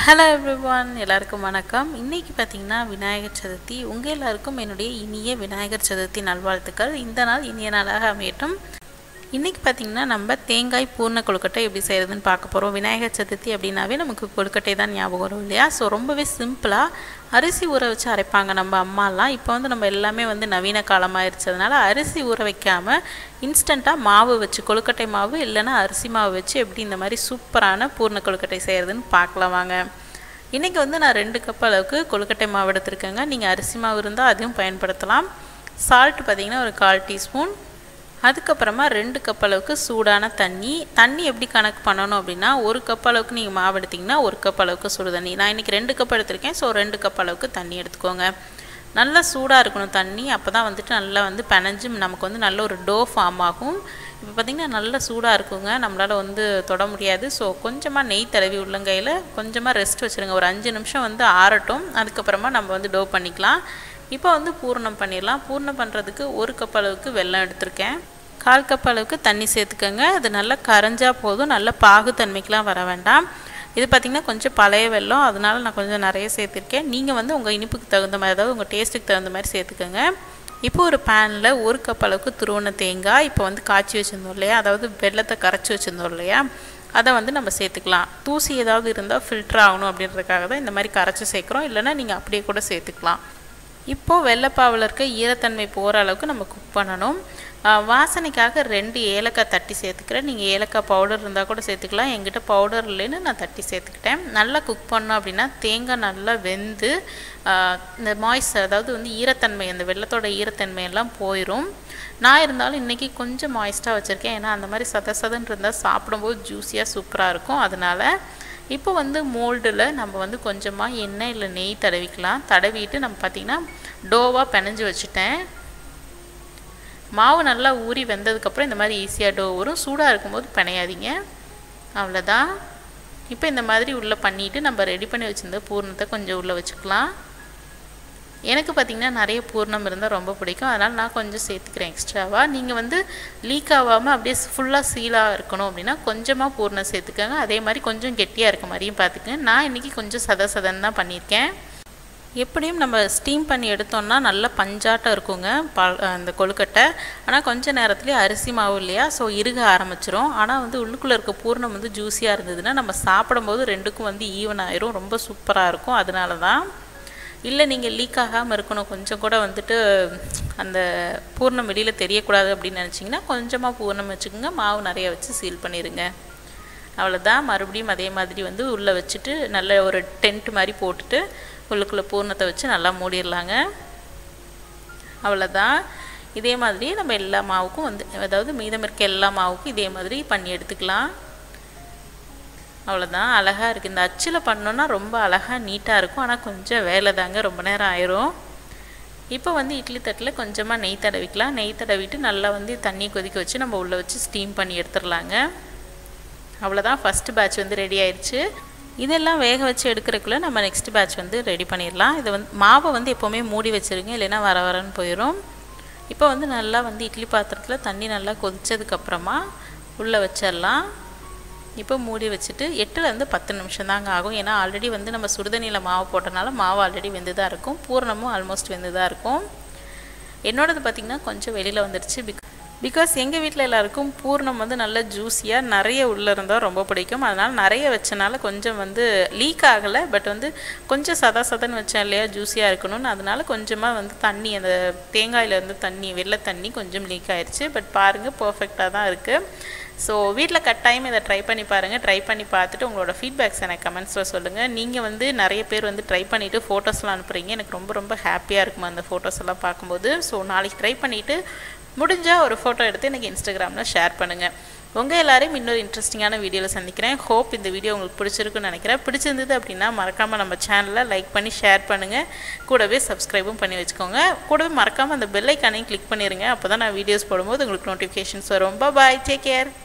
hello everyone எல்லாருக்கும் வணக்கம் இன்றைக்கி பார்த்தீங்கன்னா விநாயகர் சதுர்த்தி உங்கள் எல்லாருக்கும் என்னுடைய இனிய விநாயகர் சதுர்த்தி நல்வாழ்த்துக்கள் இந்த நாள் இனிய நாளாக அமையட்டும் இன்றைக்கி பார்த்திங்கன்னா நம்ம தேங்காய் பூர்ண கொழுக்கட்டை எப்படி செய்கிறதுன்னு பார்க்க போகிறோம் விநாயகர் சதுர்த்தி அப்படின்னாவே நமக்கு கொழுக்கட்டை தான் ஞாபகம் வரும் இல்லையா ஸோ ரொம்பவே சிம்பிளாக அரிசி ஊற வச்சு அரைப்பாங்க நம்ம அம்மாலாம் இப்போ வந்து நம்ம எல்லாமே வந்து நவீன காலமாயிருச்சதுனால அரிசி ஊற வைக்காமல் இன்ஸ்டண்ட்டாக மாவு வச்சு கொழுக்கட்டை மாவு இல்லைன்னா அரிசி மாவு வச்சு எப்படி இந்த மாதிரி சூப்பரான பூர்ண கொழுக்கட்டை செய்கிறதுன்னு பார்க்கலாம் வாங்க இன்றைக்கி வந்து நான் ரெண்டு கப் அளவுக்கு கொழுக்கட்டை மாவு எடுத்திருக்கேங்க நீங்கள் அரிசி மாவு இருந்தால் அதையும் பயன்படுத்தலாம் சால்ட் பார்த்திங்கன்னா ஒரு கால் டீஸ்பூன் அதுக்கப்புறமா ரெண்டு கப் அளவுக்கு சூடான தண்ணி தண்ணி எப்படி கணக்கு பண்ணணும் அப்படின்னா ஒரு கப் அளவுக்கு நீங்கள் மாவு எடுத்திங்கன்னா ஒரு கப் அளவுக்கு சுடு தண்ணி நான் இன்றைக்கி ரெண்டு கப் எடுத்திருக்கேன் ஸோ ரெண்டு கப் அளவுக்கு தண்ணி எடுத்துக்கோங்க நல்லா சூடாக இருக்கணும் தண்ணி அப்போ தான் வந்துட்டு நல்லா வந்து பெனஞ்சு நமக்கு வந்து நல்ல ஒரு டோ ஃபார்ம் ஆகும் இப்போ பார்த்திங்கன்னா நல்லா சூடாக இருக்குங்க நம்மளால் வந்து தொட முடியாது ஸோ கொஞ்சமாக நெய் தடவி உள்ளங்கையில் கொஞ்சமாக ரெஸ்ட் வச்சுருங்க ஒரு அஞ்சு நிமிஷம் வந்து ஆறட்டும் அதுக்கப்புறமா நம்ம வந்து டோ பண்ணிக்கலாம் இப்போ வந்து பூர்ணம் பண்ணிடலாம் பூர்ணம் பண்ணுறதுக்கு ஒரு கப் அளவுக்கு வெல்லம் எடுத்திருக்கேன் கால் கப் அளவுக்கு தண்ணி சேர்த்துக்கோங்க அது நல்லா கரைஞ்சா போதும் நல்ல பாகுத்தன்மைக்கெலாம் வர வேண்டாம் இது பார்த்திங்கன்னா கொஞ்சம் பழைய வெல்லம் அதனால நான் கொஞ்சம் நிறைய சேர்த்துருக்கேன் நீங்கள் வந்து உங்கள் இனிப்புக்கு தகுந்த மாதிரி அதாவது உங்கள் டேஸ்ட்டுக்கு தகுந்த மாதிரி சேர்த்துக்கோங்க இப்போ ஒரு பேனில் ஒரு கப் அளவுக்கு துருவன தேங்காய் இப்போ வந்து காய்ச்சி வச்சுருந்தோம் இல்லையா அதாவது வெள்ளத்தை கரைச்சி வச்சுருந்தோம் இல்லையா அதை வந்து நம்ம சேர்த்துக்கலாம் தூசி ஏதாவது இருந்தால் ஃபில்டர் ஆகணும் அப்படின்றதுக்காக தான் இந்த மாதிரி கரைச்சி சேர்க்குறோம் இல்லைனா நீங்கள் அப்படியே கூட சேர்த்துக்கலாம் இப்போது வெள்ளைப்பாவில் இருக்க ஈரத்தன்மை போகிற அளவுக்கு நம்ம குக் பண்ணணும் வாசனைக்காக ரெண்டு ஏலக்காய் தட்டி சேர்த்துக்கிறேன் நீங்கள் ஏலக்காய் பவுடர் இருந்தால் கூட சேர்த்துக்கலாம் எங்கிட்ட பவுடர் இல்லைன்னு நான் தட்டி சேர்த்துக்கிட்டேன் நல்லா குக் பண்ணோம் அப்படின்னா தேங்காய் நல்லா வெந்து இந்த மாய்ஸ் அதாவது வந்து ஈரத்தன்மை அந்த வெள்ளத்தோட ஈரத்தன்மை எல்லாம் போயிடும் நான் இருந்தாலும் இன்றைக்கி கொஞ்சம் மாய்ஸ்ட்டாக வச்சுருக்கேன் ஏன்னா அந்த மாதிரி சத சதன் இருந்தால் சாப்பிடும்போது ஜூஸியாக சூப்பராக இருக்கும் அதனால் இப்போ வந்து மோல்டில் நம்ம வந்து கொஞ்சமாக எண்ணெய் இல்லை நெய் தடவிக்கலாம் தடவிட்டு நம்ம பார்த்திங்கன்னா டோவாக பிணைஞ்சு வச்சுட்டேன் மாவு நல்லா ஊறி வெந்ததுக்கப்புறம் இந்த மாதிரி ஈஸியாக டோ வரும் சூடாக இருக்கும்போது பிணையாதீங்க அவ்வளோதான் இப்போ இந்த மாதிரி உள்ளே பண்ணிவிட்டு நம்ம ரெடி பண்ணி வச்சுருந்த பூர்ணத்தை கொஞ்சம் உள்ளே வச்சுக்கலாம் எனக்கு பார்த்திங்கன்னா நிறைய பூர்ணம் இருந்தால் ரொம்ப பிடிக்கும் அதனால் நான் கொஞ்சம் சேர்த்துக்கிறேன் எக்ஸ்ட்ராவாக நீங்கள் வந்து லீக் ஆகாமல் அப்படியே ஃபுல்லாக சீலாக இருக்கணும் அப்படின்னா கொஞ்சமாக பூர்ணம் சேர்த்துக்கோங்க அதே மாதிரி கொஞ்சம் கெட்டியாக இருக்க மாதிரியும் பார்த்துக்கங்க நான் இன்றைக்கி கொஞ்சம் சத சதன் தான் பண்ணியிருக்கேன் எப்படியும் நம்ம ஸ்டீம் பண்ணி எடுத்தோம்னா நல்லா பஞ்சாட்டம் இருக்குங்க ப அந்த கொழுக்கட்டை ஆனால் கொஞ்சம் நேரத்துலேயே அரிசி மாவு இல்லையா ஸோ இறுக ஆரம்பிச்சிரும் ஆனால் வந்து உள்ளுக்குள்ளே இருக்க பூர்ணம் வந்து ஜூஸியாக இருந்ததுன்னா நம்ம சாப்பிடும்போது ரெண்டுக்கும் வந்து ஈவன் ஆயிரும் ரொம்ப சூப்பராக இருக்கும் அதனால தான் இல்லை நீங்கள் லீக் ஆகாமல் இருக்கணும் கொஞ்சம் கூட வந்துட்டு அந்த பூர்ணம் வெளியில் தெரியக்கூடாது அப்படின்னு நினச்சிங்கன்னா கொஞ்சமாக பூர்ணம் வச்சுக்கோங்க மாவு நிறைய வச்சு சீல் பண்ணிடுங்க அவ்வளோதான் மறுபடியும் அதே மாதிரி வந்து உள்ளே வச்சுட்டு நல்ல ஒரு டென்ட் மாதிரி போட்டுட்டு உள்ளுக்குள்ளே பூர்ணத்தை வச்சு நல்லா மூடிடலாங்க அவ்வளோதான் இதே மாதிரி நம்ம எல்லா மாவுக்கும் வந்து அதாவது மீதம் இருக்க எல்லா மாவுக்கும் இதே மாதிரி பண்ணி எடுத்துக்கலாம் அவ்வளோதான் அழகாக இருக்குது இந்த அச்சில் பண்ணோன்னா ரொம்ப அழகாக நீட்டாக இருக்கும் ஆனால் கொஞ்சம் வேலை தாங்க ரொம்ப நேரம் ஆயிரும் இப்போ வந்து இட்லி தட்டில் கொஞ்சமாக நெய் தடவிக்கலாம் நெய் தடவிட்டு நல்லா வந்து தண்ணி கொதிக்க வச்சு நம்ம உள்ளே வச்சு ஸ்டீம் பண்ணி எடுத்துடலாங்க அவ்வளோதான் ஃபஸ்ட்டு பேட்ச் வந்து ரெடி ஆயிடுச்சு இதெல்லாம் வேக வச்சு எடுக்கிறதுக்குள்ளே நம்ம நெக்ஸ்ட் பேட்ச் வந்து ரெடி பண்ணிடலாம் இதை வந்து மாவை வந்து எப்போவுமே மூடி வச்சுருங்க இல்லைன்னா வர வரன்னு போயிடும் இப்போ வந்து நல்லா வந்து இட்லி பாத்திரத்தில் தண்ணி நல்லா கொதித்ததுக்கப்புறமா உள்ளே வச்சிடலாம் இப்போ மூடி வச்சுட்டு எட்டுலேருந்து பத்து நிமிஷம் தாங்க ஆகும் ஏன்னா ஆல்ரெடி வந்து நம்ம சுடுதண்ணியில் மாவு போட்டனால மாவு ஆல்ரெடி வெந்து தான் இருக்கும் பூர்ணமும் ஆல்மோஸ்ட் வெந்து தான் இருக்கும் என்னோடது பார்த்திங்கன்னா கொஞ்சம் வெளியில் வந்துடுச்சு பிக் பிகாஸ் எங்கள் வீட்டில் எல்லாருக்கும் பூர்ணம் வந்து நல்ல ஜூஸியாக நிறைய உள்ளே இருந்தால் ரொம்ப பிடிக்கும் அதனால் நிறைய வச்சனால கொஞ்சம் வந்து லீக் ஆகலை பட் வந்து கொஞ்சம் சதா சதன்னு வச்சேன் இல்லையா ஜூஸியாக இருக்கணும்னு அதனால் கொஞ்சமாக வந்து தண்ணி அந்த தேங்காயிலேருந்து தண்ணி வெள்ளை தண்ணி கொஞ்சம் லீக் ஆயிடுச்சு பட் பாருங்கள் பர்ஃபெக்டாக தான் இருக்குது ஸோ வீட்டில் கட்டாயம் இதை ட்ரை பண்ணி பாருங்கள் ட்ரை பண்ணி பார்த்துட்டு உங்களோட ஃபீட்பேக்ஸ் எனக்கு கமெண்ட்ஸில் சொல்லுங்கள் நீங்கள் வந்து நிறைய பேர் வந்து ட்ரை பண்ணிவிட்டு ஃபோட்டோஸ்லாம் அனுப்புகிறீங்க எனக்கு ரொம்ப ரொம்ப ஹாப்பியாக இருக்கும் அந்த ஃபோட்டோஸ் எல்லாம் பார்க்கும்போது ஸோ நாளைக்கு ட்ரை பண்ணிவிட்டு முடிஞ்சால் ஒரு ஃபோட்டோ எடுத்து எனக்கு இன்ஸ்டாகிராமில் ஷேர் பண்ணுங்கள் உங்கள் எல்லாரையும் இன்னொரு இன்ட்ரெஸ்டிங்கான வீடியோவில் சந்திக்கிறேன் ஹோப் இந்த வீடியோ உங்களுக்கு பிடிச்சிருக்குன்னு நினைக்கிறேன் பிடிச்சிருந்தது அப்படின்னா மறக்காமல் நம்ம சேனலை லைக் பண்ணி ஷேர் பண்ணுங்கள் கூடவே சப்ஸ்கிரைபும் பண்ணி வச்சுக்கோங்க கூடவே மறக்காமல் அந்த பெல் ஐக்கானையும் கிளிக் பண்ணிடுங்க அப்போ தான் நான் வீடியோஸ் போடும்போது உங்களுக்கு நோட்டிஃபிகேஷன்ஸ் வரும் பாய் டேக் கேர்